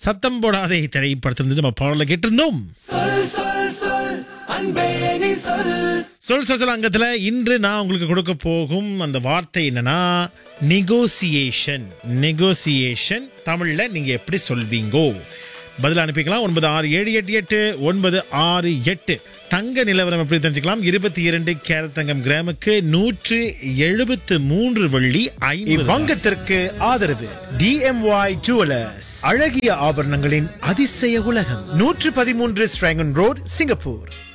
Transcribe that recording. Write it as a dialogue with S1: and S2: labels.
S1: சத்தம் போடாதே திரைப்படத்திலிருந்து நம்ம பாடல கேட்டிருந்தோம்
S2: சொல் சொல் சொல் அன்பே நீ சொல்
S1: சொல் சொல் சொல் அங்கத்துல இன்று நான் உங்களுக்கு கொடுக்க போகும் அந்த வார்த்தை என்னன்னா நெகோசியேஷன் நெகோசியேஷன் தமிழ்ல நீங்க எப்படி சொல்வீங்கோ பதில் அனுப்பிக்கலாம் ஒன்பது ஆறு ஏழு எட்டு எட்டு ஒன்பது ஆறு எட்டு தங்க நிலவரம் எப்படி தெரிஞ்சுக்கலாம் இருபத்தி இரண்டு கேரட் தங்கம் கிராமுக்கு நூற்று எழுபத்து மூன்று வெள்ளி ஐந்து
S3: இவ்வங்கத்திற்கு ஆதரவு டிஎம்ஒய் ஜுவலர்ஸ் அழகிய ஆபரணங்களின் அதிசய உலகம் நூற்று பதிமூன்று ஸ்ட்ராங்கன் ரோட் சிங்கப்பூர்